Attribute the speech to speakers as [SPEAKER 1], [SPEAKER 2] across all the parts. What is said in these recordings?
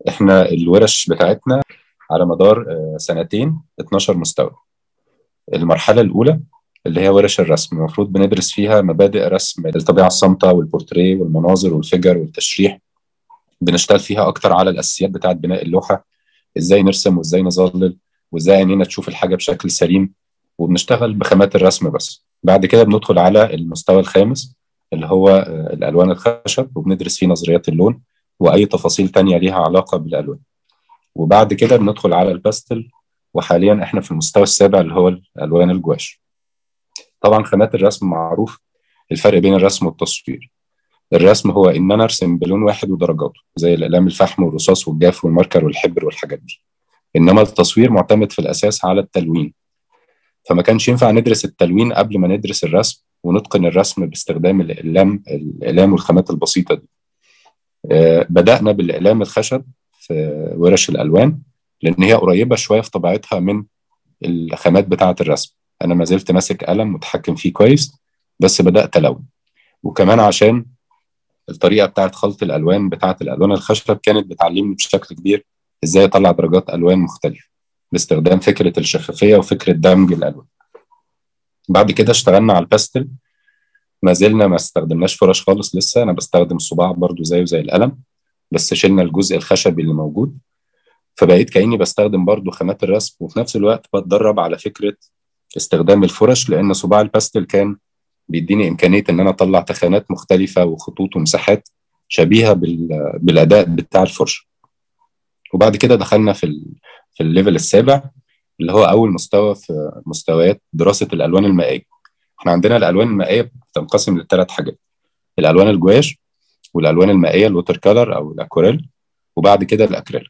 [SPEAKER 1] احنا الورش بتاعتنا على مدار سنتين 12 مستوى المرحله الاولى اللي هي ورش الرسم المفروض بندرس فيها مبادئ رسم الطبيعه الصامته والبورتريه والمناظر والفجر والتشريح بنشتغل فيها اكتر على الاساسيات بتاعه بناء اللوحه ازاي نرسم وازاي نظلل وازاي عينينا تشوف الحاجه بشكل سليم وبنشتغل بخامات الرسم بس بعد كده بندخل على المستوى الخامس اللي هو الالوان الخشب وبندرس فيه نظريات اللون واي تفاصيل تانية ليها علاقه بالالوان وبعد كده بندخل على الباستل وحاليا احنا في المستوى السابع اللي هو الالوان الجواش طبعا خامات الرسم معروف الفرق بين الرسم والتصوير الرسم هو ان انا ارسم بلون واحد ودرجاته زي الاقلام الفحم والرصاص والجاف والماركر والحبر والحاجات دي انما التصوير معتمد في الاساس على التلوين فما كانش ينفع ندرس التلوين قبل ما ندرس الرسم ونتقن الرسم باستخدام الاقلام الاقلام والخامات البسيطه دي آه بدانا بالاقلام الخشب في ورش الالوان لان هي قريبه شويه في طبيعتها من الخامات بتاعه الرسم انا ما زلت ماسك قلم متحكم فيه كويس بس بدات الون وكمان عشان الطريقه بتاعه خلط الالوان بتاعه الالوان الخشب كانت بتعلمني بشكل كبير ازاي اطلع درجات الوان مختلفه باستخدام فكره الشفافيه وفكره دمج الالوان بعد كده اشتغلنا على الباستل ما زلنا ما استخدمناش فرش خالص لسه انا بستخدم الصباع برضو زيه زي القلم بس شلنا الجزء الخشبي اللي موجود فبقيت كاني بستخدم برضو خامات الرسم وفي نفس الوقت بتدرب على فكره استخدام الفرش لان صباع الباستل كان بيديني امكانيه ان انا اطلع تخانات مختلفه وخطوط ومساحات شبيهه بالاداء بتاع الفرشه وبعد كده دخلنا في ال في الليفل السابع اللي هو اول مستوى في مستويات دراسه الالوان المائيه احنا عندنا الالوان المائيه بتنقسم لثلاث حاجات الالوان الجواش والالوان المائيه الوتر كلر او الاكوريل وبعد كده الاكريليك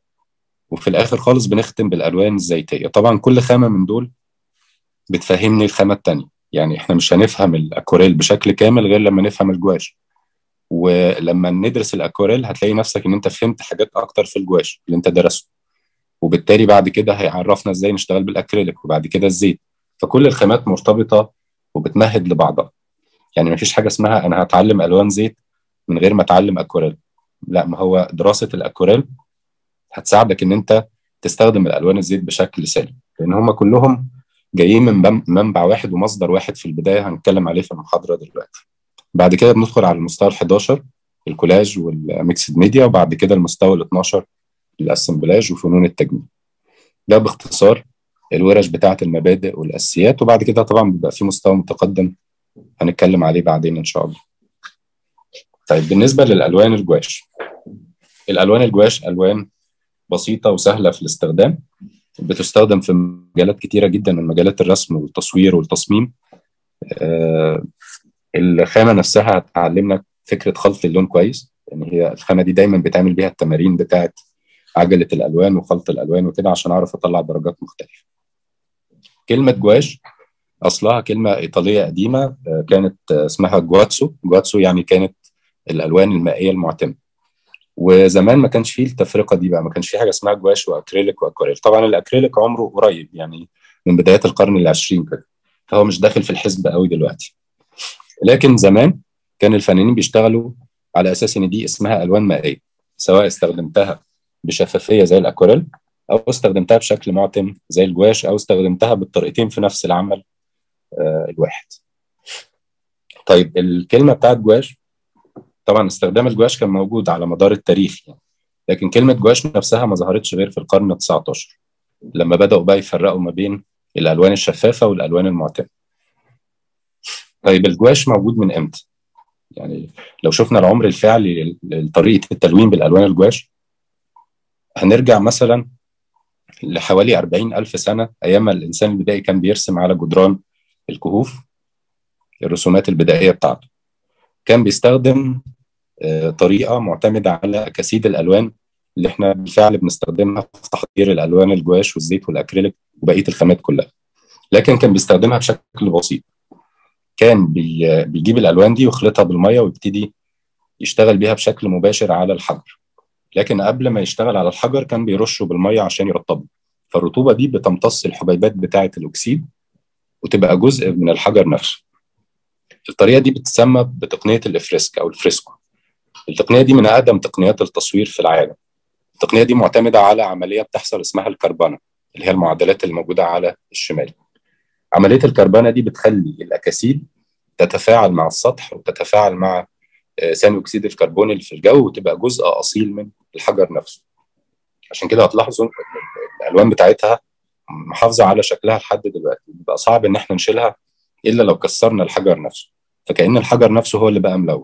[SPEAKER 1] وفي الاخر خالص بنختم بالالوان الزيتيه طبعا كل خامه من دول بتفهمني الخامه الثانيه يعني احنا مش هنفهم الاكوريل بشكل كامل غير لما نفهم الجواش ولما ندرس الاكوريل هتلاقي نفسك ان انت فهمت حاجات اكتر في الجواش اللي انت درسته وبالتالي بعد كده هيعرفنا ازاي نشتغل بالاكريليك وبعد كده الزيت فكل الخامات مرتبطه وبتمهد لبعضها يعني ما فيش حاجه اسمها انا هتعلم الوان زيت من غير ما اتعلم اكوريل لا ما هو دراسه الاكوريل هتساعدك ان انت تستخدم الالوان الزيت بشكل سليم لان هم كلهم جايين من منبع واحد ومصدر واحد في البدايه هنتكلم عليه في المحاضره دلوقتي بعد كده بندخل على المستوى ال 11 الكولاج والميكسد ميديا وبعد كده المستوى ال 12 الاسمبلاج وفنون التجميل ده باختصار الورش بتاعه المبادئ والاساسيات وبعد كده طبعا بيبقى في مستوى متقدم هنتكلم عليه بعدين ان شاء الله طيب بالنسبه للالوان الجواش الالوان الجواش الوان بسيطه وسهله في الاستخدام بتستخدم في مجالات كتيره جدا من مجالات الرسم والتصوير والتصميم آه الخامه نفسها هتعلمنا فكره خلط اللون كويس يعني هي الخامه دي دايما بتعمل بيها التمارين بتاعه عجله الالوان وخلط الالوان وكده عشان اعرف اطلع درجات مختلفه كلمه جواش اصلها كلمه ايطاليه قديمه كانت اسمها جواتسو جواتسو يعني كانت الالوان المائيه المعتمه وزمان ما كانش فيه التفرقه دي بقى ما كانش فيه حاجه اسمها جواش واكريليك واكواريل طبعا الاكريليك عمره قريب يعني من بدايات القرن العشرين كده فهو مش داخل في الحسب قوي دلوقتي لكن زمان كان الفنانين بيشتغلوا على اساس ان دي اسمها الوان مائيه سواء استخدمتها بشفافيه زي الاكواريل او استخدمتها بشكل معتم زي الجواش او استخدمتها بالطريقتين في نفس العمل آه الواحد طيب الكلمه بتاعت جواش طبعا استخدام الجواش كان موجود على مدار التاريخ يعني لكن كلمه جواش نفسها ما ظهرتش غير في القرن ال 19 لما بداوا بقى يفرقوا ما بين الالوان الشفافه والالوان المعتمه طيب الجواش موجود من امتى يعني لو شفنا العمر الفعلي لطريقه التلوين بالالوان الجواش هنرجع مثلا لحوالي 40 ألف سنة أيام ما الإنسان البدائي كان بيرسم على جدران الكهوف الرسومات البدائية بتاعته كان بيستخدم طريقة معتمدة على أكاسيد الألوان اللي احنا بالفعل بنستخدمها في تحضير الألوان الجواش والزيت والأكريليك وبقية الخامات كلها لكن كان بيستخدمها بشكل بسيط كان بي بيجيب الألوان دي ويخلطها بالمية ويبتدي يشتغل بيها بشكل مباشر على الحجر لكن قبل ما يشتغل على الحجر كان بيرشه بالميه عشان يرطبه فالرطوبه دي بتمتص الحبيبات بتاعه الاكسيد وتبقى جزء من الحجر نفسه الطريقه دي بتسمى بتقنيه الافريسك او الفريسكو التقنيه دي من اقدم تقنيات التصوير في العالم التقنيه دي معتمده على عمليه بتحصل اسمها الكربنه اللي هي المعادلات اللي موجوده على الشمال عمليه الكربنه دي بتخلي الاكاسيد تتفاعل مع السطح وتتفاعل مع ثاني اكسيد الكربون اللي في الجو وتبقى جزء اصيل من الحجر نفسه عشان كده هتلاحظوا الالوان بتاعتها محافظه على شكلها لحد دلوقتي بيبقى صعب ان احنا نشيلها الا لو كسرنا الحجر نفسه فكأن الحجر نفسه هو اللي بقى ملون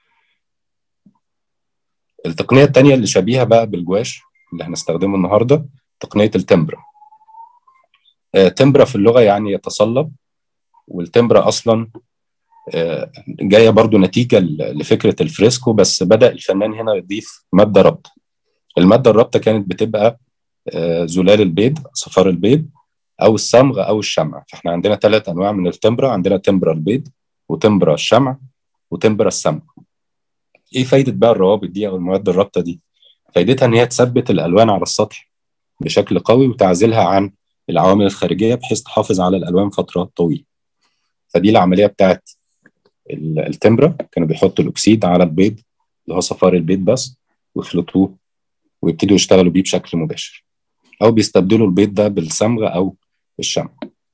[SPEAKER 1] التقنية التانية اللي شبيهة بقى بالجواش اللي هنستخدمه النهاردة تقنية التمبرا آه تمبرا في اللغة يعني يتصلب والتمبرا أصلا آه جاية برضو نتيجة لفكرة الفريسكو بس بدأ الفنان هنا يضيف مادة رابطة المادة الرابطة كانت بتبقى آه زلال البيض صفار البيض أو الصمغ أو الشمع فاحنا عندنا ثلاث أنواع من التمبرا عندنا تمبرا البيض وتمبرا الشمع وتمبرا الصمغ ايه فايده بقى الروابط دي او المواد الرابطه دي فايدتها ان هي تثبت الالوان على السطح بشكل قوي وتعزلها عن العوامل الخارجيه بحيث تحافظ على الالوان فتره طويله فدي العمليه بتاعت التمبرا كانوا بيحطوا الاكسيد على البيض اللي هو صفار البيض بس ويخلطوه ويبتدوا يشتغلوا بيه بشكل مباشر او بيستبدلوا البيض ده بالصمغ او الشمع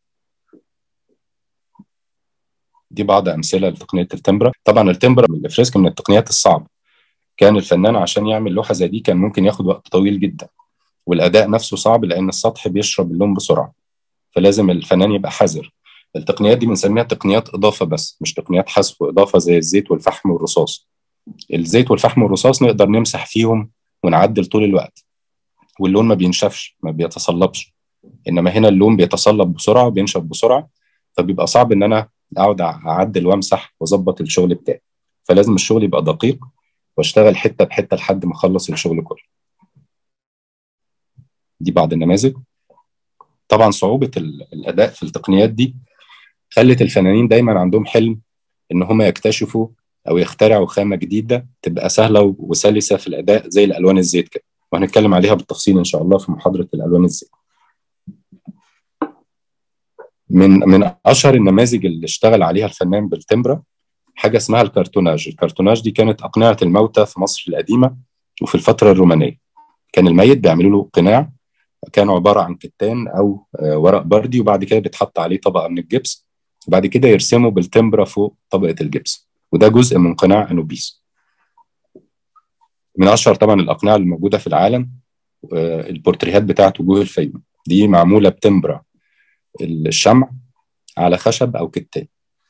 [SPEAKER 1] دي بعض امثله لتقنيه التمبرا طبعا التمبرا من الفريسك من التقنيات الصعبه كان الفنان عشان يعمل لوحه زي دي كان ممكن ياخد وقت طويل جدا والاداء نفسه صعب لان السطح بيشرب اللون بسرعه فلازم الفنان يبقى حذر التقنيات دي بنسميها تقنيات اضافه بس مش تقنيات حذف واضافه زي الزيت والفحم والرصاص الزيت والفحم والرصاص نقدر نمسح فيهم ونعدل طول الوقت واللون ما بينشفش ما بيتصلبش انما هنا اللون بيتصلب بسرعه وبينشف بسرعه فبيبقى صعب ان انا اقعد اعدل وامسح واظبط الشغل بتاعي فلازم الشغل يبقى دقيق واشتغل حته بحته لحد ما اخلص الشغل كله دي بعض النماذج طبعا صعوبه الاداء في التقنيات دي خلت الفنانين دايما عندهم حلم ان هم يكتشفوا او يخترعوا خامه جديده تبقى سهله وسلسه في الاداء زي الالوان الزيت كده وهنتكلم عليها بالتفصيل ان شاء الله في محاضره الالوان الزيت من من اشهر النماذج اللي اشتغل عليها الفنان بالتمبرا حاجه اسمها الكرتوناج الكرتوناج دي كانت اقنعه الموتى في مصر القديمه وفي الفتره الرومانيه كان الميت بيعملوا له قناع كان عباره عن كتان او ورق بردي وبعد كده بيتحط عليه طبقه من الجبس وبعد كده يرسموا بالتمبرا فوق طبقه الجبس وده جزء من قناع انوبيس من اشهر طبعا الاقنعه اللي موجوده في العالم البورتريهات بتاعت وجوه الفيوم دي معموله بتمبرا الشمع على خشب او كتان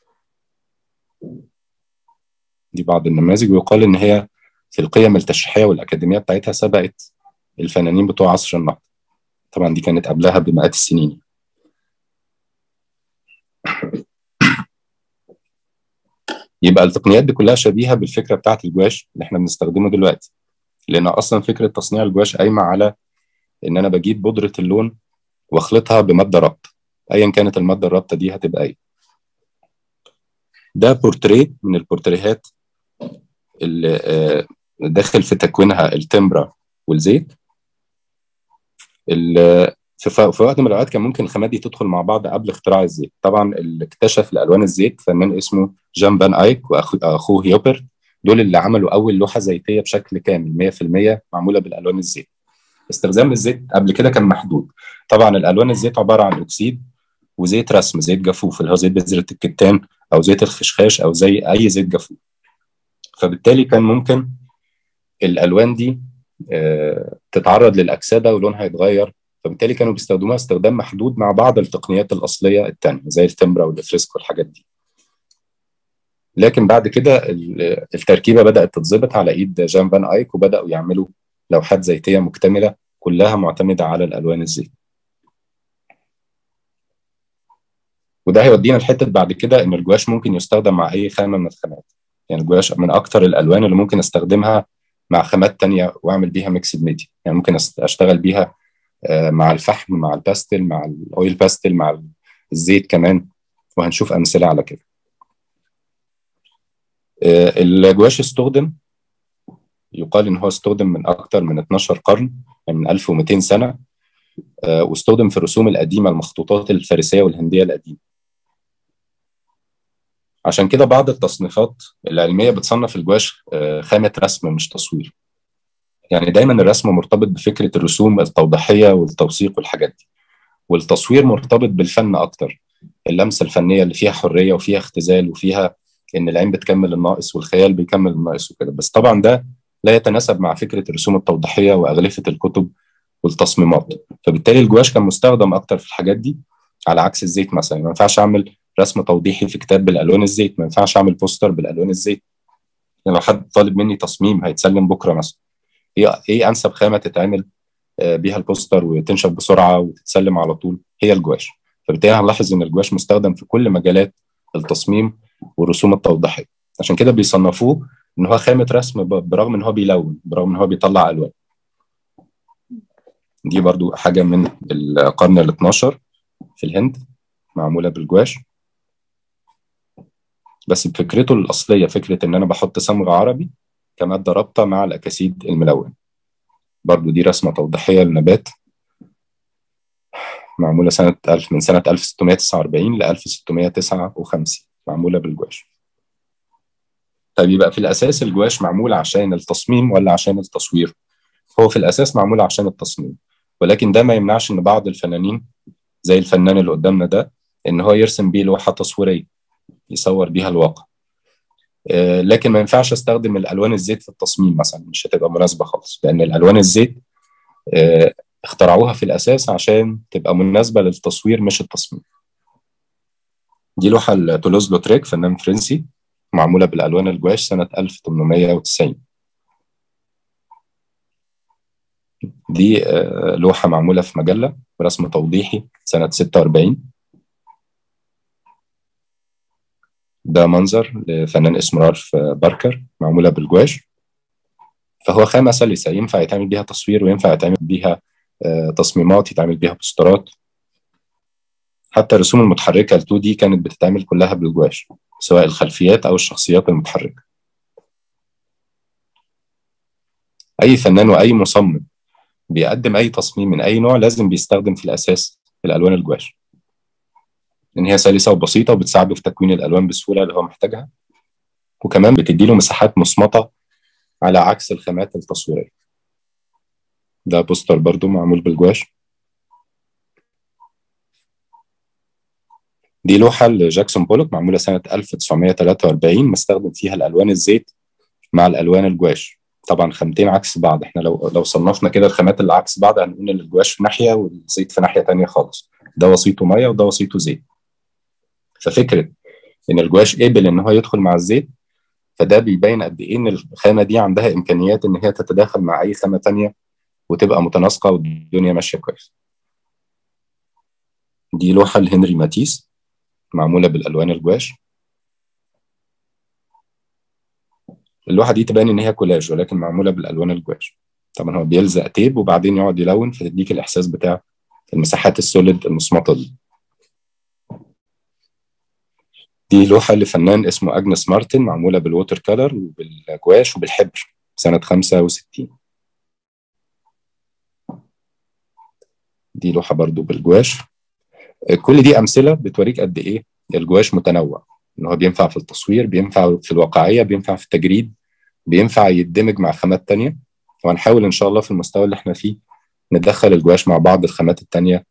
[SPEAKER 1] دي بعض النماذج ويقال ان هي في القيم التشريحيه والاكاديميه بتاعتها سبقت الفنانين بتوع عصر النهضه طبعا دي كانت قبلها بمئات السنين يبقى التقنيات دي كلها شبيهه بالفكره بتاعت الجواش اللي احنا بنستخدمه دلوقتي لان اصلا فكره تصنيع الجواش قايمه على ان انا بجيب بودره اللون واخلطها بماده رابطه ايا كانت الماده الرابطه دي هتبقى ايه ده بورتريه من البورتريهات اللي داخل في تكوينها التمبرا والزيت في وقت من الاوقات كان ممكن الخامات دي تدخل مع بعض قبل اختراع الزيت طبعا اللي اكتشف الالوان الزيت فنان اسمه جان فان ايك واخوه هيوبر دول اللي عملوا اول لوحه زيتيه بشكل كامل 100% معموله بالالوان الزيت استخدام الزيت قبل كده كان محدود طبعا الالوان الزيت عباره عن اكسيد وزيت رسم زيت جافوف اللي هو زيت بذره الكتان او زيت الخشخاش او زي اي زيت جافوف فبالتالي كان ممكن الالوان دي تتعرض للاكسده ولونها يتغير فبالتالي كانوا بيستخدموها استخدام محدود مع بعض التقنيات الاصليه الثانيه زي التمبرا والفريسكو والحاجات دي لكن بعد كده التركيبه بدات تتظبط على ايد جان فان ايك وبداوا يعملوا لوحات زيتيه مكتمله كلها معتمده على الالوان الزيت وده هيودينا لحته بعد كده ان الجواش ممكن يستخدم مع اي خامه من الخامات يعني الجواش من اكتر الالوان اللي ممكن استخدمها مع خامات تانية واعمل بيها ميكسد ميديا يعني ممكن اشتغل بيها مع الفحم مع الباستل مع الاويل باستل مع الزيت كمان وهنشوف امثله على كده الجواش استخدم يقال ان هو استخدم من اكثر من 12 قرن يعني من 1200 سنه واستخدم في الرسوم القديمه المخطوطات الفارسيه والهنديه القديمه عشان كده بعض التصنيفات العلميه بتصنف الجواش خامه رسم مش تصوير يعني دايما الرسم مرتبط بفكره الرسوم التوضيحيه والتوثيق والحاجات دي والتصوير مرتبط بالفن اكتر اللمسه الفنيه اللي فيها حريه وفيها اختزال وفيها ان العين بتكمل الناقص والخيال بيكمل الناقص وكده بس طبعا ده لا يتناسب مع فكره الرسوم التوضيحيه واغلفه الكتب والتصميمات فبالتالي الجواش كان مستخدم اكتر في الحاجات دي على عكس الزيت مثلا ما ينفعش اعمل رسم توضيحي في كتاب بالالوان الزيت ما ينفعش اعمل بوستر بالالوان الزيت يعني لو حد طالب مني تصميم هيتسلم بكره مثلا ايه ايه انسب خامه تتعمل بيها البوستر وتنشف بسرعه وتتسلم على طول هي الجواش فبالتالي هنلاحظ ان الجواش مستخدم في كل مجالات التصميم والرسوم التوضيحيه عشان كده بيصنفوه ان هو خامه رسم برغم ان هو بيلون برغم ان هو بيطلع الوان دي برضو حاجه من القرن ال 12 في الهند معموله بالجواش بس بفكرته الاصليه فكره ان انا بحط صمغ عربي كماده رابطه مع الاكاسيد الملون برضو دي رسمه توضيحيه للنبات معموله سنه 1000 من سنه 1649 ل 1659 معموله بالجواش طيب يبقى في الاساس الجواش معمول عشان التصميم ولا عشان التصوير هو في الاساس معمول عشان التصميم ولكن ده ما يمنعش ان بعض الفنانين زي الفنان اللي قدامنا ده ان هو يرسم بيه لوحه تصويريه يصور بيها الواقع آه لكن ما ينفعش استخدم الالوان الزيت في التصميم مثلا مش هتبقى مناسبه خالص لان الالوان الزيت آه اخترعوها في الاساس عشان تبقى مناسبه للتصوير مش التصميم دي لوحه لتولوز لوتريك فنان فرنسي معموله بالالوان الجواش سنه 1890 دي لوحه معموله في مجله برسم توضيحي سنه 46 ده منظر لفنان اسمه رالف باركر معموله بالجواش فهو خامه سلسه ينفع يتعمل بيها تصوير وينفع يتعمل بيها تصميمات يتعمل بيها بوسترات حتى الرسوم المتحركه ال 2 دي كانت بتتعمل كلها بالجواش سواء الخلفيات او الشخصيات المتحركه اي فنان واي مصمم بيقدم اي تصميم من اي نوع لازم بيستخدم في الاساس الالوان الجواش لان هي سلسه وبسيطه وبتساعده في تكوين الالوان بسهوله اللي هو محتاجها وكمان بتدي له مساحات مصمطه على عكس الخامات التصويريه ده بوستر برضو معمول بالجواش دي لوحة لجاكسون بولوك معمولة سنة 1943 مستخدم فيها الألوان الزيت مع الألوان الجواش طبعا خامتين عكس بعض احنا لو لو صنفنا كده الخامات اللي عكس بعض هنقول ان الجواش في ناحية والزيت في ناحية تانية خالص ده وسيطه مية وده وسيطه زيت ففكرة ان الجواش قبل ان هو يدخل مع الزيت فده بيبين قد ايه ان الخامة دي عندها امكانيات ان هي تتداخل مع اي خامة تانية وتبقى متناسقة والدنيا ماشية كويس دي لوحة لهنري ماتيس معمولة بالألوان الجواش اللوحة دي تبان إن هي كولاج ولكن معمولة بالألوان الجواش طبعا هو بيلزق تيب وبعدين يقعد يلون فتديك الإحساس بتاع المساحات السوليد المصمطة دي دي لوحة لفنان اسمه أجنس مارتن معمولة بالووتر كالر وبالجواش وبالحبر سنة 65 دي لوحة برضو بالجواش كل دي امثله بتوريك قد ايه الجواش متنوع ان هو بينفع في التصوير بينفع في الواقعيه بينفع في التجريد بينفع يدمج مع خامات تانية وهنحاول ان شاء الله في المستوى اللي احنا فيه ندخل الجواش مع بعض الخامات التانية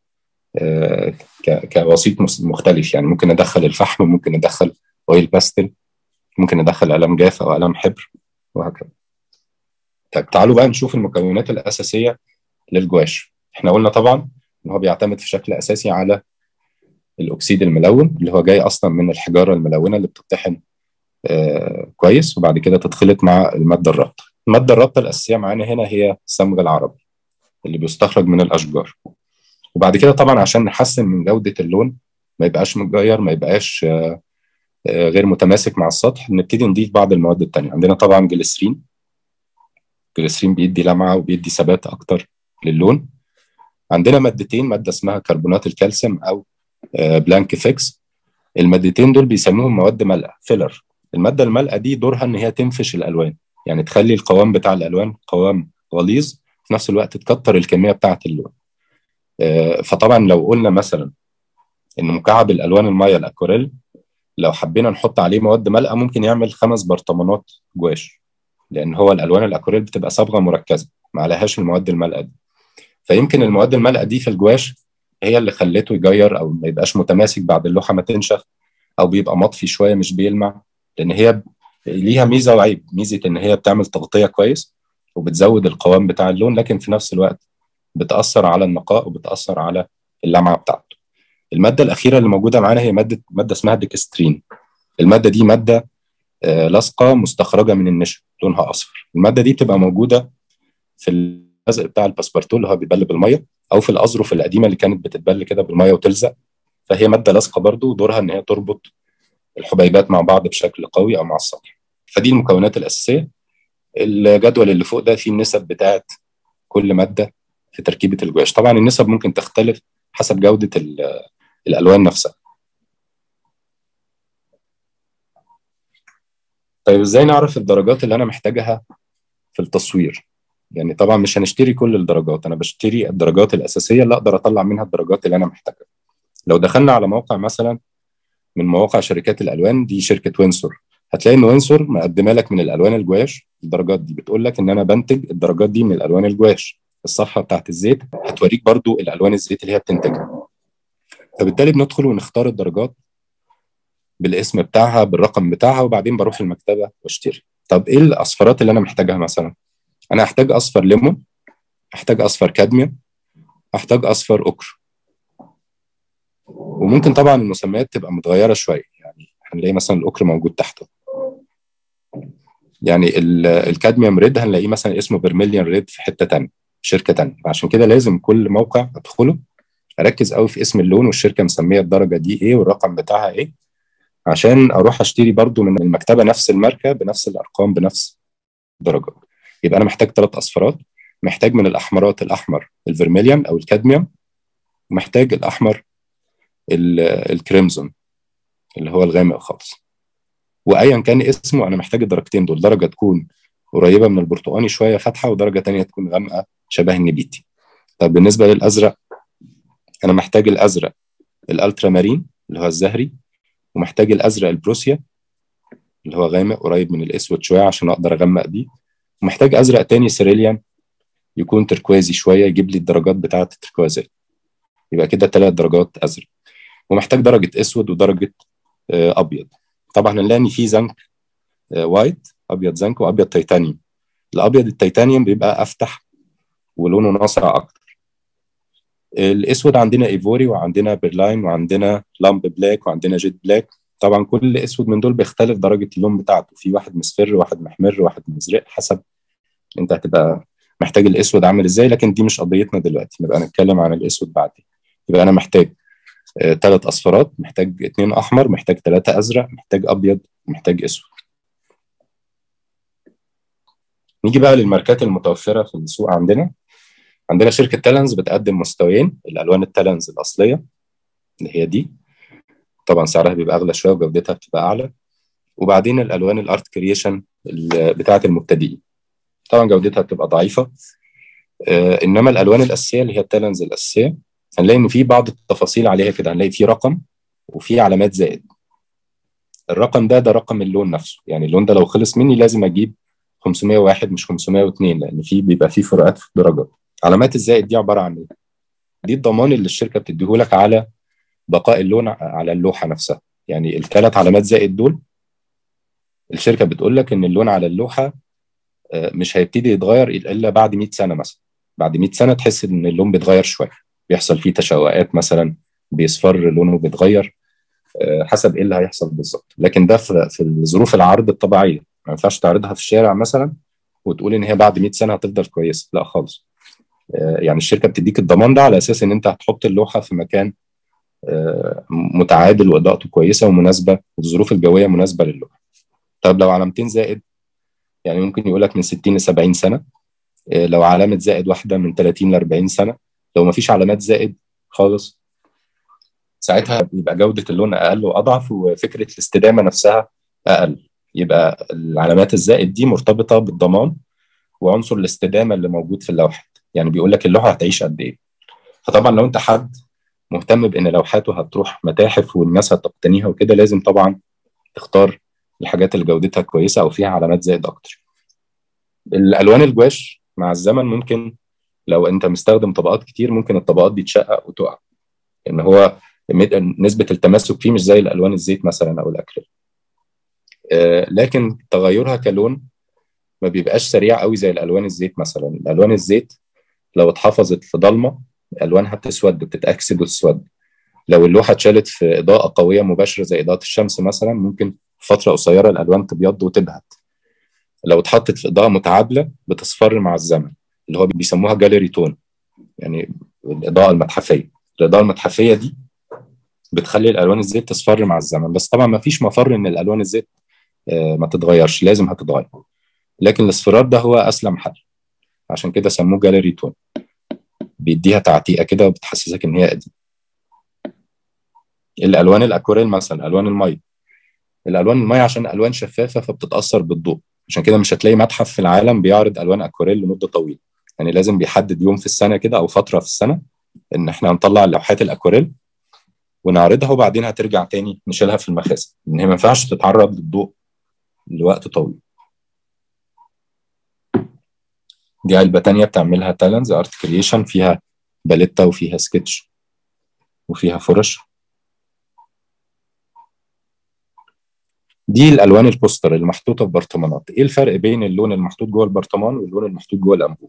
[SPEAKER 1] كوسيط مختلف يعني ممكن ندخل الفحم ممكن ندخل اويل باستل ممكن ندخل قلم جاف او قلم حبر وهكذا طيب تعالوا بقى نشوف المكونات الاساسيه للجواش احنا قلنا طبعا ان هو بيعتمد في شكل اساسي على الاكسيد الملون اللي هو جاي اصلا من الحجاره الملونه اللي بتطحن آه كويس وبعد كده تتخلط مع الماده الرابطه الماده الرابطه الاساسيه معانا هنا هي الصمغ العربي اللي بيستخرج من الاشجار وبعد كده طبعا عشان نحسن من جوده اللون ما يبقاش متغير ما يبقاش آه آه غير متماسك مع السطح نبتدي نضيف بعض المواد التانية عندنا طبعا جليسرين جليسرين بيدي لمعه وبيدي ثبات اكتر للون عندنا مادتين ماده اسمها كربونات الكالسيوم او بلانك فيكس المادتين دول بيسموهم مواد ملأة فيلر الماده الملأة دي دورها ان هي تنفش الالوان يعني تخلي القوام بتاع الالوان قوام غليظ في نفس الوقت تكتر الكميه بتاعه اللون فطبعا لو قلنا مثلا ان مكعب الالوان الميه الاكوريل لو حبينا نحط عليه مواد ملأة ممكن يعمل خمس برطمانات جواش لان هو الالوان الاكوريل بتبقى صبغه مركزه ما عليهاش المواد المالئه دي فيمكن المواد المالئه دي في الجواش هي اللي خلته يجير او ما يبقاش متماسك بعد اللوحه ما تنشف او بيبقى مطفي شويه مش بيلمع لان هي ليها ميزه وعيب ميزه ان هي بتعمل تغطيه كويس وبتزود القوام بتاع اللون لكن في نفس الوقت بتاثر على النقاء وبتاثر على اللمعه بتاعته الماده الاخيره اللي موجوده معانا هي ماده ماده اسمها ديكسترين الماده دي ماده آه، لاصقه مستخرجه من النشا لونها اصفر الماده دي بتبقى موجوده في اللزق بتاع الباسبورتو اللي هو بيبل بالميه او في الاظرف القديمه اللي كانت بتتبل كده بالميه وتلزق فهي ماده لاصقه برضو ودورها ان هي تربط الحبيبات مع بعض بشكل قوي او مع السطح فدي المكونات الاساسيه الجدول اللي فوق ده فيه النسب بتاعت كل ماده في تركيبه الجواش طبعا النسب ممكن تختلف حسب جوده الالوان نفسها طيب ازاي نعرف الدرجات اللي انا محتاجها في التصوير يعني طبعا مش هنشتري كل الدرجات انا بشتري الدرجات الاساسيه اللي اقدر اطلع منها الدرجات اللي انا محتاجها لو دخلنا على موقع مثلا من مواقع شركات الالوان دي شركه وينسور هتلاقي ان وينسور مقدمه لك من الالوان الجواش الدرجات دي بتقول لك ان انا بنتج الدرجات دي من الالوان الجواش الصفحه بتاعت الزيت هتوريك برضو الالوان الزيت اللي هي بتنتجها فبالتالي بندخل ونختار الدرجات بالاسم بتاعها بالرقم بتاعها وبعدين بروح المكتبه واشتري طب ايه الاصفرات اللي انا محتاجها مثلا انا هحتاج اصفر ليمون احتاج اصفر كادميوم احتاج اصفر اوكر وممكن طبعا المسميات تبقى متغيره شويه يعني هنلاقي مثلا الاوكر موجود تحته يعني الكادميوم ريد هنلاقيه مثلا اسمه برميليون ريد في حته ثانيه شركه ثانيه فعشان كده لازم كل موقع ادخله اركز قوي في اسم اللون والشركه مسميه الدرجه دي ايه والرقم بتاعها ايه عشان اروح اشتري برضو من المكتبه نفس الماركه بنفس الارقام بنفس الدرجات يبقى انا محتاج ثلاث اصفارات محتاج من الاحمرات الاحمر الفيرميليون او الكادميوم ومحتاج الاحمر الكريمزون اللي هو الغامق خالص وايا كان اسمه انا محتاج الدرجتين دول درجه تكون قريبه من البرتقاني شويه فاتحه ودرجه تانية تكون غامقه شبه النبيتي طب بالنسبه للازرق انا محتاج الازرق الالترا مارين اللي هو الزهري ومحتاج الازرق البروسيا اللي هو غامق قريب من الاسود شويه عشان اقدر اغمق بيه ومحتاج ازرق تاني سيريليان يكون تركوازي شويه يجيب لي الدرجات بتاعه التركوازات يبقى كده ثلاث درجات ازرق ومحتاج درجه اسود ودرجه آه، ابيض طبعا هنلاقي ان في زنك وايت آه، ابيض زنك وابيض تيتانيوم الابيض التيتانيوم بيبقى افتح ولونه ناصع اكتر الاسود عندنا ايفوري وعندنا بيرلاين وعندنا لامب بلاك وعندنا جيت بلاك طبعا كل اسود من دول بيختلف درجه اللون بتاعته في واحد مصفر واحد محمر واحد مزرق حسب انت هتبقى محتاج الاسود عامل ازاي لكن دي مش قضيتنا دلوقتي نبقى نتكلم عن الاسود بعدين يبقى انا محتاج ثلاث اصفرات محتاج اثنين احمر محتاج ثلاثه ازرق محتاج ابيض محتاج اسود نيجي بقى للماركات المتوفره في السوق عندنا عندنا شركه تالنز بتقدم مستويين الالوان التالنز الاصليه اللي هي دي طبعا سعرها بيبقى اغلى شويه وجودتها بتبقى اعلى وبعدين الالوان الارت كرييشن بتاعه المبتدئين طبعا جودتها بتبقى ضعيفه آه انما الالوان الاساسيه اللي هي التالنز الاساسيه هنلاقي ان في بعض التفاصيل عليها كده هنلاقي في رقم وفي علامات زائد الرقم ده ده رقم اللون نفسه يعني اللون ده لو خلص مني لازم اجيب 501 مش 502 لان في بيبقى في فروقات في الدرجات علامات الزائد دي عباره عن ايه دي الضمان اللي الشركه بتديهولك على بقاء اللون على اللوحه نفسها يعني الثلاث علامات زائد دول الشركه بتقول لك ان اللون على اللوحه آه، مش هيبتدي يتغير الا بعد 100 سنه مثلا بعد 100 سنه تحس ان اللون بيتغير شويه بيحصل فيه تشوقات مثلا بيصفر لونه بيتغير آه، حسب ايه اللي هيحصل بالظبط لكن ده في ظروف العرض الطبيعيه ما ينفعش تعرضها في الشارع مثلا وتقول ان هي بعد 100 سنه هتفضل كويسه لا خالص آه، يعني الشركه بتديك الضمان ده على اساس ان انت هتحط اللوحه في مكان آه، متعادل واضاءته كويسه ومناسبه والظروف الجويه مناسبه للوحه طب لو علامتين زائد يعني ممكن يقول لك من 60 ل 70 سنه لو علامه زائد واحده من 30 ل 40 سنه لو ما فيش علامات زائد خالص ساعتها يبقى جودة اللون أقل وأضعف وفكرة الاستدامة نفسها أقل يبقى العلامات الزائد دي مرتبطة بالضمان وعنصر الاستدامة اللي موجود في اللوحات يعني بيقول لك اللوحة هتعيش قد إيه فطبعا لو أنت حد مهتم بأن لوحاته هتروح متاحف والناس هتقتنيها وكده لازم طبعا تختار الحاجات اللي جودتها كويسة أو فيها علامات زائد أكتر الألوان الجواش مع الزمن ممكن لو انت مستخدم طبقات كتير ممكن الطبقات دي تشقق وتقع ان هو نسبه التماسك فيه مش زي الالوان الزيت مثلا او الاكريل آه، لكن تغيرها كلون ما بيبقاش سريع قوي زي الالوان الزيت مثلا الالوان الزيت لو اتحفظت في ضلمه الوانها بتسود بتتاكسد وتسود لو اللوحه اتشالت في اضاءه قويه مباشره زي اضاءه الشمس مثلا ممكن فتره قصيره الالوان تبيض وتبهت لو اتحطت في اضاءه متعادله بتصفر مع الزمن اللي هو بيسموها جاليري تون يعني الاضاءه المتحفيه الاضاءه المتحفيه دي بتخلي الالوان الزيت تصفر مع الزمن بس طبعا ما فيش مفر ان الالوان الزيت آه، ما تتغيرش لازم هتتغير لكن الاصفرار ده هو اسلم حل عشان كده سموه جاليري تون بيديها تعتيقه كده وبتحسسك ان هي قديمه الالوان الاكوريل مثلا الوان الميه الالوان الميه عشان الوان شفافه فبتتاثر بالضوء عشان كده مش هتلاقي متحف في العالم بيعرض الوان اكوريل لمده طويله يعني لازم بيحدد يوم في السنه كده او فتره في السنه ان احنا هنطلع لوحات الاكوريل ونعرضها وبعدين هترجع تاني نشيلها في المخازن ان هي ما ينفعش تتعرض للضوء لوقت طويل دي علبه تانية بتعملها تالنز ارت كرييشن فيها باليتا وفيها سكتش وفيها فرش دي الالوان البوستر اللي محطوطه في برطمانات ايه الفرق بين اللون المحطوط جوه البرطمان واللون المحطوط جوه الانبوب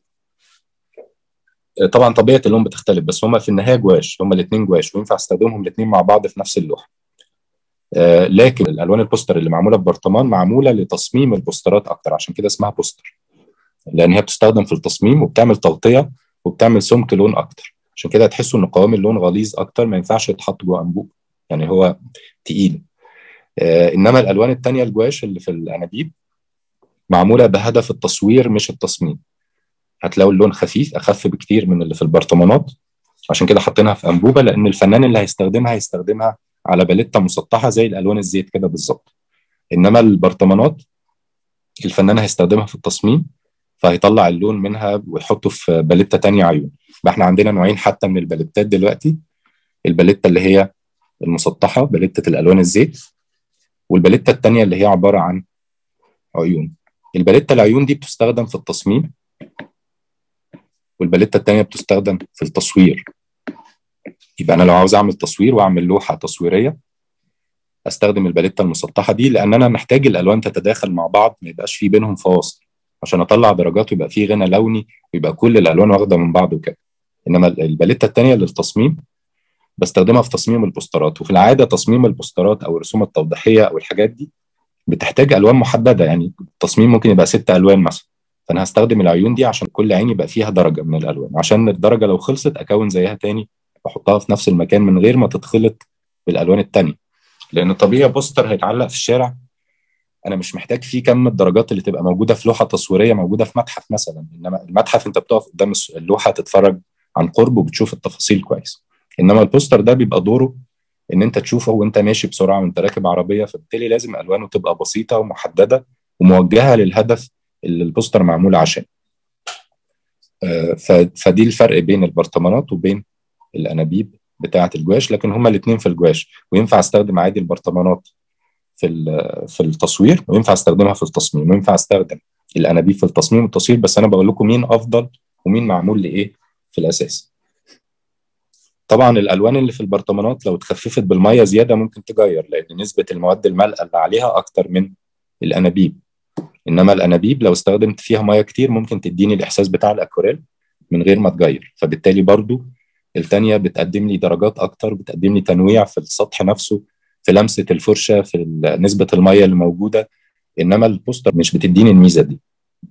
[SPEAKER 1] طبعا طبيعه اللون بتختلف بس هما في النهايه جواش هما الاثنين جواش وينفع استخدمهم الاثنين مع بعض في نفس اللوحه آه، لكن الالوان البوستر اللي معموله في برطمان معموله لتصميم البوسترات اكتر عشان كده اسمها بوستر لان هي بتستخدم في التصميم وبتعمل تغطيه وبتعمل سمك لون اكتر عشان كده تحسوا ان قوام اللون غليظ اكتر ما ينفعش يتحط جوه انبوب يعني هو تقيل آه انما الالوان الثانيه الجواش اللي في الانابيب معموله بهدف التصوير مش التصميم هتلاقوا اللون خفيف اخف بكتير من اللي في البرطمانات عشان كده حاطينها في انبوبه لان الفنان اللي هيستخدمها هيستخدمها على باليتا مسطحه زي الالوان الزيت كده بالظبط انما البرطمانات الفنان هيستخدمها في التصميم فهيطلع اللون منها ويحطه في باليتا تانية عيون احنا عندنا نوعين حتى من الباليتات دلوقتي الباليتا اللي هي المسطحه باليتة الالوان الزيت والباليتا التانية اللي هي عباره عن عيون الباليتا العيون دي بتستخدم في التصميم والباليتا التانية بتستخدم في التصوير يبقى انا لو عاوز اعمل تصوير واعمل لوحه تصويريه استخدم الباليتا المسطحه دي لان انا محتاج الالوان تتداخل مع بعض ما يبقاش في بينهم فواصل عشان اطلع درجات ويبقى في غنى لوني ويبقى كل الالوان واخده من بعض وكده انما الباليتا الثانيه للتصميم بستخدمها في تصميم البوسترات وفي العاده تصميم البوسترات او الرسوم التوضيحيه او الحاجات دي بتحتاج الوان محدده يعني التصميم ممكن يبقى ست الوان مثلا فانا هستخدم العيون دي عشان كل عين يبقى فيها درجه من الالوان عشان الدرجه لو خلصت اكون زيها تاني واحطها في نفس المكان من غير ما تتخلط بالالوان التانية لان طبيعي بوستر هيتعلق في الشارع انا مش محتاج فيه كم الدرجات اللي تبقى موجوده في لوحه تصويريه موجوده في متحف مثلا انما المتحف انت بتقف قدام اللوحه تتفرج عن قرب وبتشوف التفاصيل كويس انما البوستر ده بيبقى دوره ان انت تشوفه وانت ماشي بسرعه وانت راكب عربيه فبالتالي لازم الوانه تبقى بسيطه ومحدده وموجهه للهدف اللي البوستر معمول عشان آه، فدي الفرق بين البرطمانات وبين الانابيب بتاعه الجواش لكن هما الاثنين في الجواش وينفع استخدم عادي البرطمانات في في التصوير وينفع استخدمها في التصميم وينفع استخدم الانابيب في التصميم والتصوير بس انا بقول لكم مين افضل ومين معمول لايه في الاساس طبعا الالوان اللي في البرطمانات لو اتخففت بالميه زياده ممكن تغير لان نسبه المواد المالئه اللي عليها اكتر من الانابيب انما الانابيب لو استخدمت فيها ميه كتير ممكن تديني الاحساس بتاع الاكوريل من غير ما تغير فبالتالي برضو الثانيه بتقدم لي درجات اكتر بتقدم لي تنويع في السطح نفسه في لمسه الفرشه في نسبه الميه اللي موجوده انما البوستر مش بتديني الميزه دي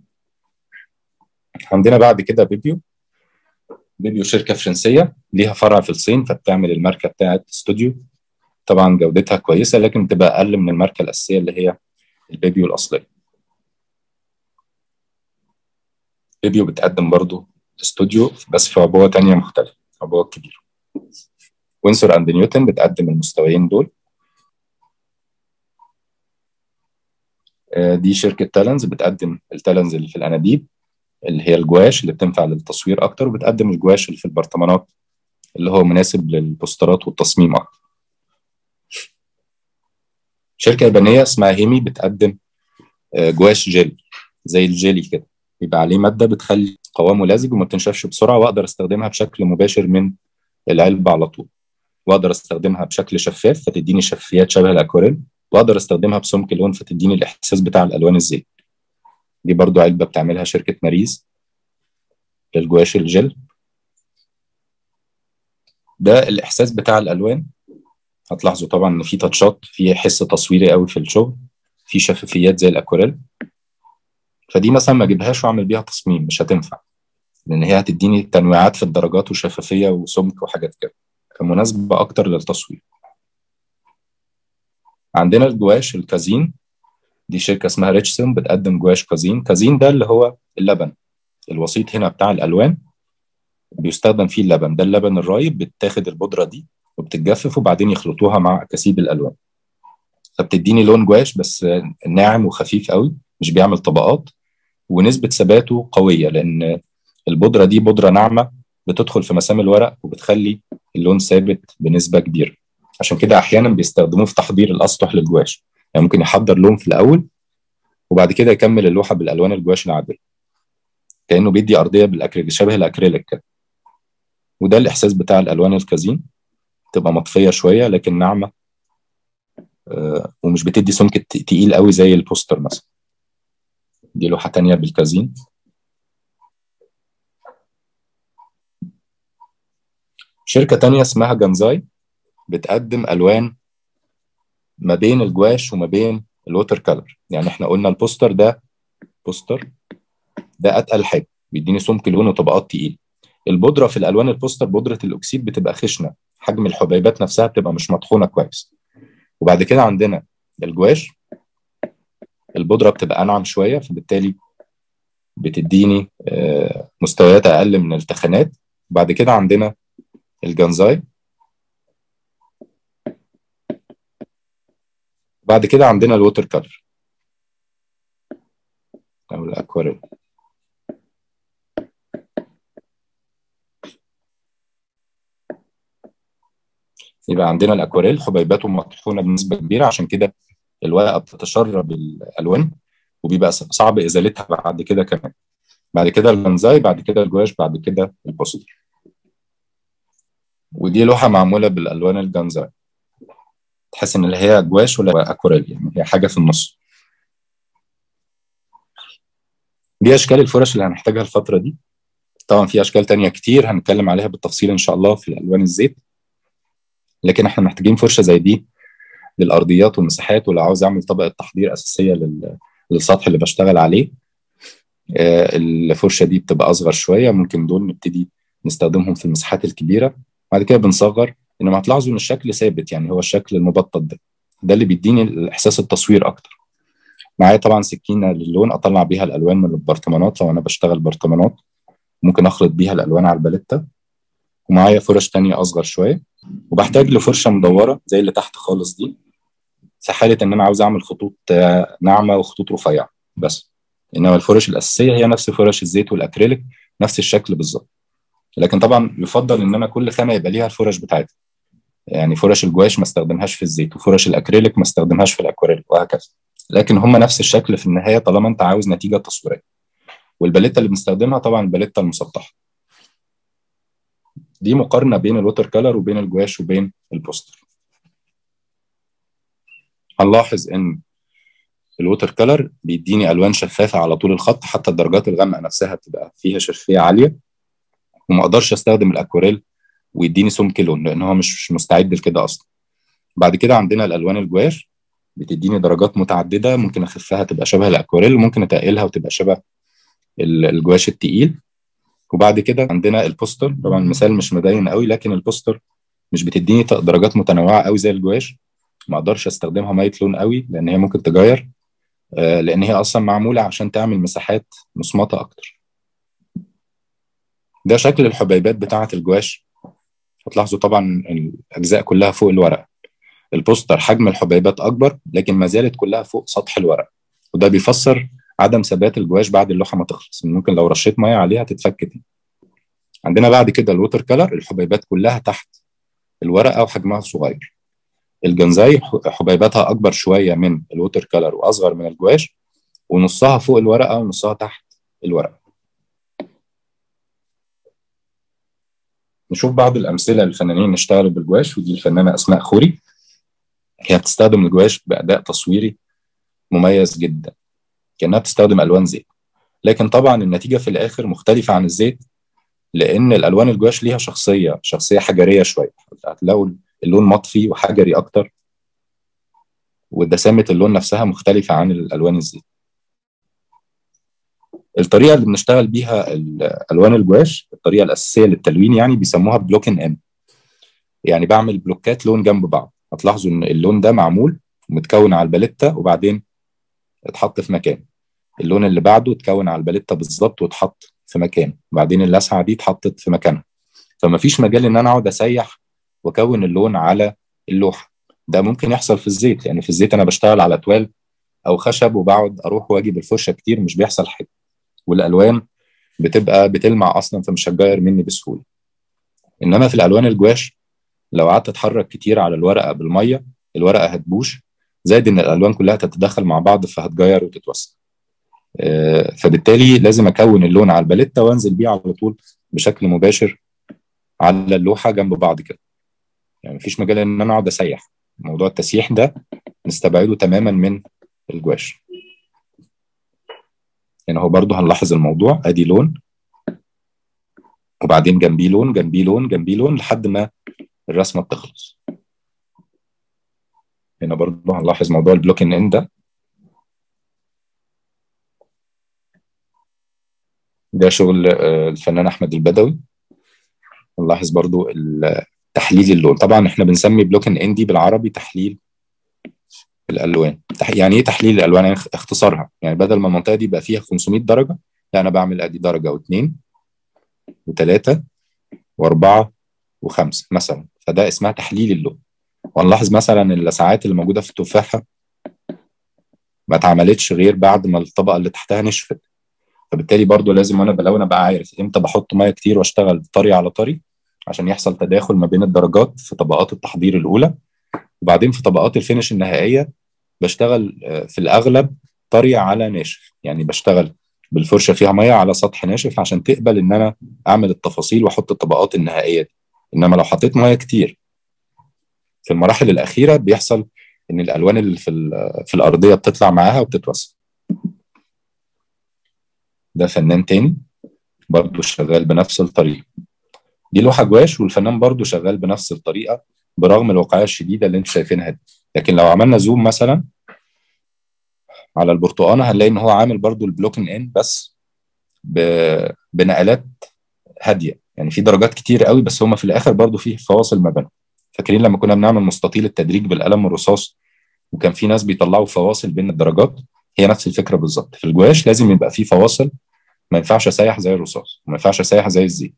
[SPEAKER 1] عندنا بعد كده بيبيو بيبيو شركه فرنسيه ليها فرع في الصين فبتعمل الماركه بتاعت استوديو طبعا جودتها كويسه لكن بتبقى اقل من الماركه الاساسيه اللي هي البيبيو الاصليه بيبيو بتقدم برضو استوديو بس في عبوه تانية مختلفه عبوه كبيره وينسور اند نيوتن بتقدم المستويين دول آه، دي شركه تالنز بتقدم التالنز اللي في الانابيب اللي هي الجواش اللي بتنفع للتصوير اكتر وبتقدم الجواش اللي في البرطمانات اللي هو مناسب للبوسترات والتصميم اكتر شركه يابانيه اسمها هيمي بتقدم آه، جواش جيل زي الجيلي كده بيبقى عليه ماده بتخلي قوامه لزج وما بتنشفش بسرعه واقدر استخدمها بشكل مباشر من العلبه على طول واقدر استخدمها بشكل شفاف فتديني شفافيات شبه الاكواريل واقدر استخدمها بسمك لون فتديني الاحساس بتاع الالوان الزيت دي برضو علبه بتعملها شركه ماريز للجواش الجل ده الاحساس بتاع الالوان هتلاحظوا طبعا ان في تاتشات في حس تصويري قوي في الشغل في شفافيات زي الاكواريل فدي مثلا ما اجيبهاش واعمل بيها تصميم مش هتنفع لان هي هتديني تنويعات في الدرجات وشفافيه وسمك وحاجات كده فمناسبه اكتر للتصوير عندنا الجواش الكازين دي شركه اسمها ريتشسون بتقدم جواش كازين كازين ده اللي هو اللبن الوسيط هنا بتاع الالوان بيستخدم فيه اللبن ده اللبن الرايب بتاخد البودره دي وبتتجفف وبعدين يخلطوها مع اكاسيد الالوان فبتديني لون جواش بس ناعم وخفيف قوي مش بيعمل طبقات ونسبه ثباته قويه لان البودره دي بودره ناعمه بتدخل في مسام الورق وبتخلي اللون ثابت بنسبه كبيره عشان كده احيانا بيستخدموه في تحضير الاسطح للجواش يعني ممكن يحضر لون في الاول وبعد كده يكمل اللوحه بالالوان الجواش العاديه كانه بيدي ارضيه بالاكريليك شبه الاكريليك كده وده الاحساس بتاع الالوان الكازين تبقى مطفيه شويه لكن ناعمه آه، ومش بتدي سمك تقيل قوي زي البوستر مثلا دي لوحه تانية بالكازين شركه تانية اسمها جانزاي بتقدم الوان ما بين الجواش وما بين الووتر كلر يعني احنا قلنا البوستر ده بوستر ده اتقل حاجه بيديني سمك لون وطبقات تقيل البودره في الالوان البوستر بودره الاكسيد بتبقى خشنه حجم الحبيبات نفسها بتبقى مش مطحونه كويس وبعد كده عندنا الجواش البودره بتبقى انعم شويه فبالتالي بتديني آه، مستويات اقل من التخانات بعد كده عندنا الجنزاي بعد كده عندنا الووتر كلر او الاكواريل يبقى عندنا الاكواريل حبيباته مطحونه بنسبه كبيره عشان كده الورقه بتتشرب الالوان وبيبقى صعب ازالتها بعد كده كمان بعد كده البنزاي بعد كده الجواش بعد كده البوستر ودي لوحه معموله بالالوان الجنزاي تحس ان اللي هي جواش ولا اكوريل يعني هي حاجه في النص دي اشكال الفرش اللي هنحتاجها الفتره دي طبعا في اشكال تانية كتير هنتكلم عليها بالتفصيل ان شاء الله في الالوان الزيت لكن احنا محتاجين فرشه زي دي للارضيات والمساحات ولو عاوز اعمل طبقه تحضير اساسيه للسطح اللي بشتغل عليه آه، الفرشه دي بتبقى اصغر شويه ممكن دول نبتدي نستخدمهم في المساحات الكبيره بعد كده بنصغر انما هتلاحظوا ان الشكل ثابت يعني هو الشكل المبطط ده ده اللي بيديني احساس التصوير اكتر معايا طبعا سكينه للون اطلع بيها الالوان من البرطمانات لو انا بشتغل برطمانات ممكن اخلط بيها الالوان على الباليتا ومعايا فرش تانية اصغر شويه وبحتاج لفرشه مدوره زي اللي تحت خالص دي في حاله ان انا عاوز اعمل خطوط ناعمه وخطوط رفيعه بس انما الفرش الاساسيه هي نفس فرش الزيت والاكريليك نفس الشكل بالظبط لكن طبعا يفضل ان انا كل خامه يبقى ليها الفرش بتاعتها يعني فرش الجواش ما استخدمهاش في الزيت وفرش الاكريليك ما استخدمهاش في الاكواريل وهكذا لكن هم نفس الشكل في النهايه طالما انت عاوز نتيجه تصويريه والباليتا اللي بنستخدمها طبعا الباليتا المسطحه دي مقارنه بين الوتر كلر وبين الجواش وبين البوستر هنلاحظ ان الووتر كلر بيديني الوان شفافه على طول الخط حتى الدرجات الغامقه نفسها بتبقى فيها شفافيه عاليه وما اقدرش استخدم الاكواريل ويديني سمك لون لان هو مش مستعد لكده اصلا بعد كده عندنا الالوان الجواش بتديني درجات متعدده ممكن اخفها تبقى شبه الاكواريل وممكن اتقلها وتبقى شبه الجواش التقيل وبعد كده عندنا البوستر طبعا المثال مش مبين قوي لكن البوستر مش بتديني درجات متنوعه قوي زي الجواش ما اقدرش استخدمها ميه لون قوي لان هي ممكن تغير آه، لان هي اصلا معموله عشان تعمل مساحات مصمطه اكتر ده شكل الحبيبات بتاعه الجواش هتلاحظوا طبعا الاجزاء كلها فوق الورق البوستر حجم الحبيبات اكبر لكن ما زالت كلها فوق سطح الورق وده بيفسر عدم ثبات الجواش بعد اللوحه ما تخلص ممكن لو رشيت ميه عليها تتفك تاني عندنا بعد كده الووتر كلر الحبيبات كلها تحت الورقه وحجمها صغير الجنزاي حبيباتها اكبر شويه من الووتر كلر واصغر من الجواش ونصها فوق الورقه ونصها تحت الورقه نشوف بعض الامثله للفنانين اشتغلوا بالجواش ودي الفنانه اسماء خوري هي بتستخدم الجواش باداء تصويري مميز جدا كانها بتستخدم الوان زيت لكن طبعا النتيجه في الاخر مختلفه عن الزيت لان الالوان الجواش ليها شخصيه شخصيه حجريه شويه هتلاقوا اللون مطفي وحجري اكتر ودسامه اللون نفسها مختلفه عن الالوان الزيت الطريقه اللي بنشتغل بيها الالوان الجواش الطريقه الاساسيه للتلوين يعني بيسموها بلوك ان ام يعني بعمل بلوكات لون جنب بعض هتلاحظوا ان اللون ده معمول متكون على الباليتا وبعدين اتحط في مكان اللون اللي بعده اتكون على الباليتا بالظبط واتحط في مكان وبعدين اللسعه دي اتحطت في مكانها فما فيش مجال ان انا اقعد اسيح واكون اللون على اللوحه ده ممكن يحصل في الزيت لان في الزيت انا بشتغل على توال او خشب وبقعد اروح واجي بالفرشه كتير مش بيحصل حاجه والالوان بتبقى بتلمع اصلا فمش هتغير مني بسهوله انما في الالوان الجواش لو قعدت اتحرك كتير على الورقه بالميه الورقه هتبوش زائد ان الالوان كلها تتدخل مع بعض فهتغير وتتوسع آه، فبالتالي لازم اكون اللون على الباليتا وانزل بيه على طول بشكل مباشر على اللوحه جنب بعض كده يعني مفيش مجال ان انا اقعد اسيح موضوع التسييح ده نستبعده تماما من الجواش هنا هو برضو هنلاحظ الموضوع ادي لون وبعدين جنبيه لون جنبيه لون جنبيه لون لحد ما الرسمه بتخلص هنا برضو هنلاحظ موضوع البلوك ان ده ده شغل آه، الفنان احمد البدوي نلاحظ برضو تحليل اللون طبعا احنا بنسمي بلوك ان دي بالعربي تحليل الالوان يعني ايه تحليل الالوان يعني اختصارها يعني بدل ما المنطقه دي يبقى فيها 500 درجه لا انا بعمل ادي درجه واثنين وثلاثه واربعه وخمسه مثلا فده اسمها تحليل اللون ونلاحظ مثلا اللسعات اللي موجوده في التفاحه ما اتعملتش غير بعد ما الطبقه اللي تحتها نشفت فبالتالي برضو لازم وانا بلون ابقى عارف امتى بحط ميه كتير واشتغل طري على طري عشان يحصل تداخل ما بين الدرجات في طبقات التحضير الاولى وبعدين في طبقات الفينش النهائيه بشتغل آه، في الاغلب طري على ناشف يعني بشتغل بالفرشه فيها ميه على سطح ناشف عشان تقبل ان انا اعمل التفاصيل واحط الطبقات النهائيه دي انما لو حطيت ميه كتير في المراحل الاخيره بيحصل ان الالوان اللي في في الارضيه بتطلع معاها وبتتوسع ده فنان تاني برضه شغال بنفس الطريقه دي لوحه جواش والفنان برضه شغال بنفس الطريقه برغم الواقعيه الشديده اللي انتم شايفينها دي لكن لو عملنا زوم مثلا على البرتقانه هنلاقي ان هو عامل برضه البلوك ان بس بنقلات هاديه يعني في درجات كتير قوي بس هما في الاخر برضه في فواصل ما بينهم فاكرين لما كنا بنعمل مستطيل التدريج بالقلم الرصاص وكان في ناس بيطلعوا فواصل بين الدرجات هي نفس الفكره بالظبط في الجواش لازم يبقى في فواصل ما ينفعش اسيح زي الرصاص وما ينفعش اسيح زي الزيت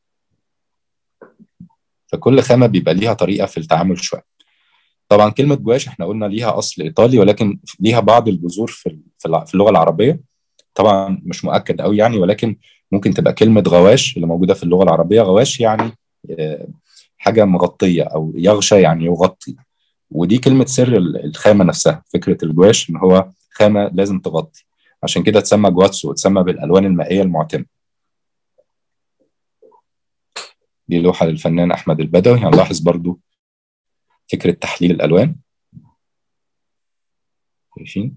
[SPEAKER 1] فكل خامه بيبقى ليها طريقه في التعامل شويه طبعا كلمه جواش احنا قلنا ليها اصل ايطالي ولكن ليها بعض الجذور في في اللغه العربيه طبعا مش مؤكد قوي يعني ولكن ممكن تبقى كلمه غواش اللي موجوده في اللغه العربيه غواش يعني آه، حاجه مغطيه او يغشى يعني يغطي ودي كلمه سر الخامه نفسها فكره الجواش ان هو خامه لازم تغطي عشان كده تسمى جواتسو وتسمى بالالوان المائيه المعتمه دي لوحه للفنان احمد البدوي هنلاحظ برضو فكره تحليل الالوان شايفين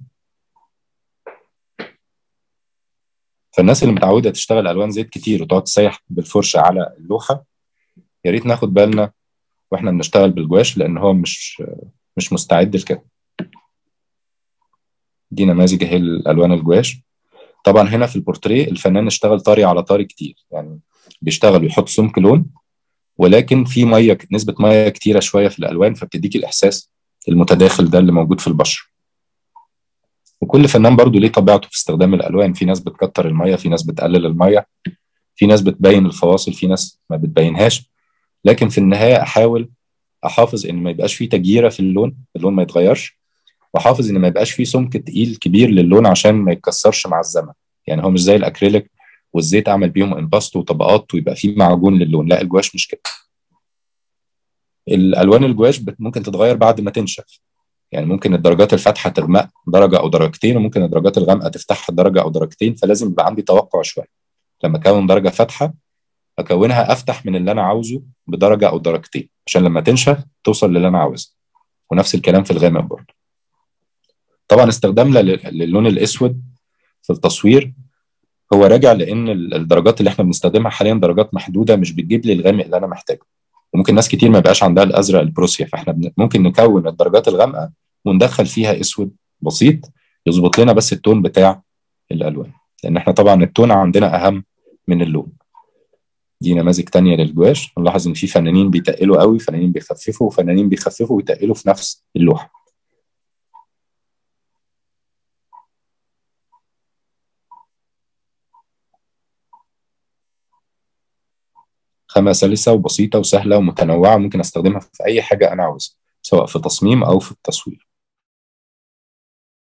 [SPEAKER 1] فالناس اللي متعوده تشتغل الوان زيت كتير وتقعد تسيح بالفرشه على اللوحه يا ريت ناخد بالنا واحنا بنشتغل بالجواش لان هو مش مش مستعد لكده دي نماذج اهي الالوان الجواش طبعا هنا في البورتريه الفنان اشتغل طري على طري كتير يعني بيشتغل ويحط سمك لون ولكن في ميه نسبه ميه كتيره شويه في الالوان فبتديك الاحساس المتداخل ده اللي موجود في البشره وكل فنان برضو ليه طبيعته في استخدام الالوان في ناس بتكتر الميه في ناس بتقلل الميه في ناس بتبين الفواصل في ناس ما بتبينهاش لكن في النهايه احاول احافظ ان ما يبقاش فيه تجيره في اللون اللون ما يتغيرش واحافظ ان ما يبقاش فيه سمك تقيل كبير للون عشان ما يتكسرش مع الزمن يعني هو مش زي الاكريليك والزيت اعمل بيهم انباست وطبقات ويبقى فيه معجون للون لا الجواش مش كده الالوان الجواش ممكن تتغير بعد ما تنشف يعني ممكن الدرجات الفاتحه تغمق درجه او درجتين وممكن الدرجات الغامقه تفتحها درجه او درجتين فلازم يبقى عندي توقع شويه لما اكون درجه فاتحه اكونها افتح من اللي انا عاوزه بدرجه او درجتين عشان لما تنشف توصل للي انا عاوزه ونفس الكلام في الغامق برضه طبعا استخدامنا للون الاسود في التصوير هو راجع لان الدرجات اللي احنا بنستخدمها حاليا درجات محدوده مش بتجيب لي الغامق اللي انا محتاجه وممكن ناس كتير ما يبقاش عندها الازرق البروسيا فاحنا ممكن نكون الدرجات الغامقه وندخل فيها اسود بسيط يظبط لنا بس التون بتاع الالوان لان احنا طبعا التون عندنا اهم من اللون دي نماذج تانية للجواش نلاحظ ان في فنانين بيتقلوا قوي فنانين بيخففوا وفنانين بيخففوا ويتقلوا في نفس اللوحه خامة سلسة وبسيطة وسهلة ومتنوعة ممكن استخدمها في أي حاجة أنا عاوزها سواء في تصميم أو في التصوير